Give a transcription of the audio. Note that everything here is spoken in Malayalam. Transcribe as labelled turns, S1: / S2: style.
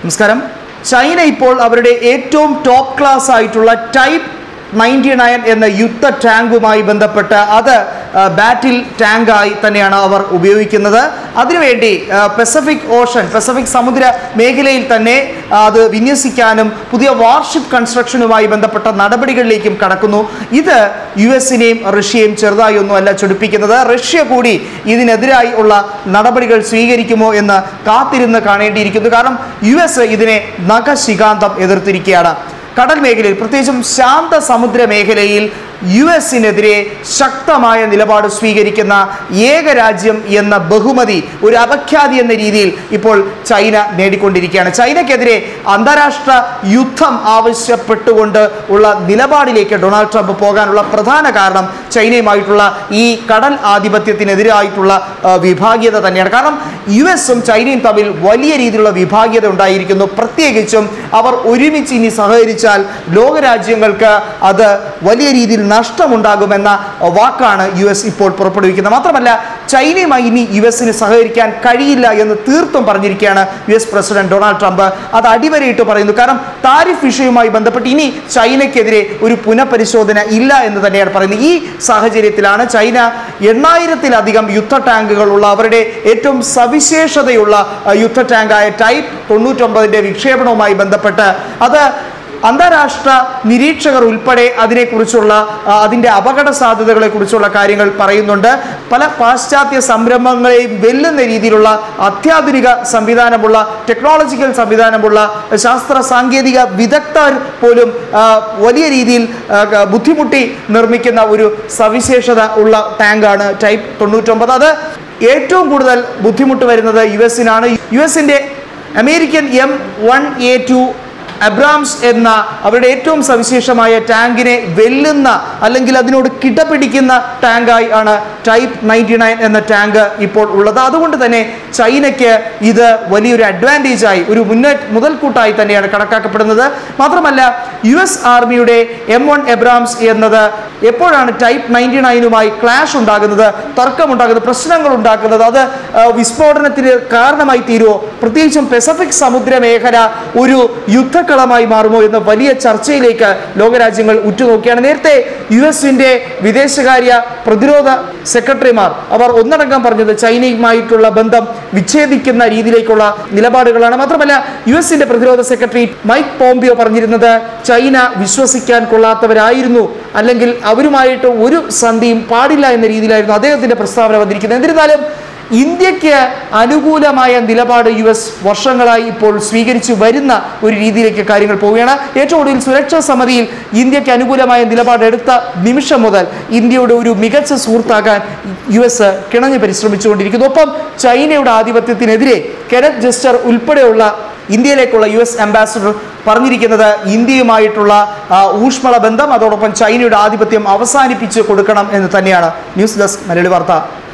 S1: നമസ്കാരം ചൈന ഇപ്പോൾ അവരുടെ ഏറ്റവും ടോപ്പ് ക്ലാസ് ആയിട്ടുള്ള ടൈപ്പ് നയൻറ്റി നയൻ എന്ന യുദ്ധ ടാങ്കുമായി ബന്ധപ്പെട്ട് അത് ആ, ബാറ്റിൽ ടാങ്കായി തന്നെയാണ് അവർ ഉപയോഗിക്കുന്നത് അതിനുവേണ്ടി ആ, പസഫിക് ഓഷൻ പസഫിക് സമുദ്ര മേഖലയിൽ തന്നെ ആ, അത് വിന്യസിക്കാനും പുതിയ വാർഷിപ്പ് കൺസ്ട്രക്ഷനുമായി ബന്ധപ്പെട്ട നടപടികളിലേക്കും കടക്കുന്നു ഇത് യു എസിനെയും റഷ്യയും ചെറുതായി ഒന്നുമല്ല ചൊടിപ്പിക്കുന്നത് റഷ്യ കൂടി ഇതിനെതിരായി ഉള്ള നടപടികൾ സ്വീകരിക്കുമോ എന്ന് കാത്തിരുന്ന് കാണേണ്ടിയിരിക്കുന്നു കാരണം യു എസ് ഇതിനെ നഖശികാന്തം എതിർത്തിരിക്കുകയാണ് കടൽ മേഖലയിൽ പ്രത്യേകിച്ചും ശാന്ത സമുദ്ര മേഖലയിൽ യു എസിനെതിരെ ശക്തമായ നിലപാട് സ്വീകരിക്കുന്ന ഏക രാജ്യം എന്ന ബഹുമതി ഒരു അപഖ്യാതി എന്ന രീതിയിൽ ഇപ്പോൾ ചൈന നേടിക്കൊണ്ടിരിക്കുകയാണ് ചൈനയ്ക്കെതിരെ അന്താരാഷ്ട്ര യുദ്ധം ആവശ്യപ്പെട്ടുകൊണ്ട് ഉള്ള നിലപാടിലേക്ക് ഡൊണാൾഡ് ട്രംപ് പോകാനുള്ള പ്രധാന കാരണം ചൈനയുമായിട്ടുള്ള ഈ കടൽ ആധിപത്യത്തിനെതിരായിട്ടുള്ള ആ, വിഭാഗീയത തന്നെയാണ് കാരണം യു എസും ചൈനയും തമ്മിൽ വലിയ രീതിയിലുള്ള വിഭാഗീയത ഉണ്ടായിരിക്കുന്നു പ്രത്യേകിച്ചും അവർ ഒരുമിച്ച് ഇനി സഹകരിച്ചാൽ ലോകരാജ്യങ്ങൾക്ക് അത് വലിയ രീതിയിൽ നഷ്ടമുണ്ടാകുമെന്ന വാക്കാണ് യു എസ് ഇപ്പോൾ പുറപ്പെടുവിക്കുന്നത് മാത്രമല്ല ചൈനയുമായി ഇനി യു എസിന് സഹകരിക്കാൻ കഴിയില്ല എന്ന് തീർത്തും പറഞ്ഞിരിക്കുകയാണ് U S president Donald Trump അത് അടിവരയിട്ട് പറയുന്നു കാരണം താരിഫ് വിഷയവുമായി ബന്ധപ്പെട്ട് ഇനി ചൈനയ്ക്കെതിരെ ഒരു പുനഃപരിശോധന ഇല്ല എന്ന് തന്നെയാണ് പറയുന്നത് ഈ സാഹചര്യത്തിലാണ് ചൈന എണ്ണായിരത്തിലധികം യുദ്ധ ടാങ്കുകളുള്ള അവരുടെ ഏറ്റവും സവിശേഷതയുള്ള അഹ്, യുദ്ധ ടാങ്കായ ടൈപ്പ് തൊണ്ണൂറ്റൊമ്പതിൻ്റെ വിക്ഷേപണവുമായി ബന്ധപ്പെട്ട് അത് അന്താരാഷ്ട്ര നിരീക്ഷകർ ഉൾപ്പെടെ അതിനെക്കുറിച്ചുള്ള ആ, അതിൻ്റെ അപകട സാധ്യതകളെ കുറിച്ചുള്ള കാര്യങ്ങൾ പറയുന്നുണ്ട് പല പാശ്ചാത്യ സംരംഭങ്ങളെയും വെല്ലുന്ന രീതിയിലുള്ള അത്യാധുനിക സംവിധാനമുള്ള ടെക്നോളജിക്കൽ സംവിധാനമുള്ള ശാസ്ത്ര സാങ്കേതിക വിദഗ്ധർ പോലും ആ, വലിയ രീതിയിൽ ആ, ക- ബുദ്ധിമുട്ടി നിർമ്മിക്കുന്ന ഒരു സവിശേഷത ഉള്ള ടാങ്കാണ് ടൈപ്പ് തൊണ്ണൂറ്റൊമ്പത് അത് ഏറ്റവും കൂടുതൽ ബുദ്ധിമുട്ട് വരുന്നത് യു എസിനാണ് യു എസിൻ്റെ American M one A two Abrams എന്ന അവരുടെ ഏറ്റവും സവിശേഷമായ ടാങ്കിനെ വെല്ലുന്ന അല്ലെങ്കിൽ അതിനോട് കിടപിടിക്കുന്ന ടാങ്കായി ആണ് ടൈപ്പ് നയൻറ്റി നയൻ എന്ന ടാങ്ക് ഇപ്പോൾ ഉള്ളത് അതുകൊണ്ട് തന്നെ ചൈനയ്ക്ക് ഇത് വലിയൊരു അഡ്വാൻറ്റേജ് ആയി ഒരു മുന്നേ മുതൽക്കൂട്ടായി തന്നെയാണ് കണക്കാക്കപ്പെടുന്നത് മാത്രമല്ല യു എസ് ആർമിയുടെ എം വൺ എബ്രാംസ് എന്നത് എപ്പോഴാണ് ടൈപ്പ് നയൻറ്റി നയനുമായി ക്ലാഷ് ഉണ്ടാകുന്നത് തർക്കമുണ്ടാകുന്നത് പ്രശ്നങ്ങൾ ഉണ്ടാക്കുന്നത് അത് ആ, വിസ്ഫോടനത്തിന് കാരണമായി തീരുമോ പ്രത്യേകിച്ചും പസഫിക് സമുദ്ര മേഖല ഒരു യുദ്ധക്കളമായി മാറുമോ എന്ന വലിയ ചർച്ചയിലേക്ക് ലോകരാജ്യങ്ങൾ ഉറ്റുനോക്കിയാണ് നേരത്തെ യു എസിന്റെ വിദേശകാര്യ പ്രതിരോധ സെക്രട്ടറിമാർ അവർ ഒന്നടങ്കം പറഞ്ഞത് ചൈനയുമായിട്ടുള്ള ബന്ധം വിച്ഛേദിക്കുന്ന രീതിയിലേക്കുള്ള നിലപാടുകളാണ് മാത്രമല്ല യു എസിന്റെ പ്രതിരോധ സെക്രട്ടറി മൈക്ക് പോംപിയോ പറഞ്ഞിരുന്നത് ചൈന വിശ്വസിക്കാൻ കൊള്ളാത്തവരായിരുന്നു അല്ലെങ്കിൽ അവരുമായിട്ട് ഒരു സന്ധിയും പാടില്ല എന്ന രീതിയിലായിരുന്നു അദ്ദേഹത്തിന്റെ പ്രസ്താവന വന്നിരിക്കുന്നത് എന്നിരുന്നാലും ഇന്ത്യക്ക് അനുകൂലമായ നിലപാട് യു എസ് വർഷങ്ങളായി ഇപ്പോൾ സ്വീകരിച്ചു വരുന്ന ഒരു രീതിയിലേക്ക് കാര്യങ്ങൾ പോവുകയാണ് ഏറ്റവും ഒടുവിൽ സുരക്ഷാ സമിതിയിൽ ഇന്ത്യക്ക് അനുകൂലമായ നിലപാടെടുത്ത നിമിഷം മുതൽ ഇന്ത്യയുടെ ഒരു മികച്ച സുഹൃത്താകാൻ യു എസ് കിണഞ്ഞ് പരിശ്രമിച്ചുകൊണ്ടിരിക്കുന്നു ഒപ്പം ചൈനയുടെ ആധിപത്യത്തിനെതിരെ കെനറ്റ് ജസ്റ്റർ ഉൾപ്പെടെയുള്ള ഇന്ത്യയിലേക്കുള്ള യു എസ് അംബാസഡർ പറഞ്ഞിരിക്കുന്നത് ഇന്ത്യയുമായിട്ടുള്ള ആ, ഊഷ്മള ബന്ധം അതോടൊപ്പം ചൈനയുടെ ആധിപത്യം അവസാനിപ്പിച്ച് കൊടുക്കണം എന്ന് തന്നെയാണ് ന്യൂസ് ഡെസ്ക് മലയാളി വാർത്ത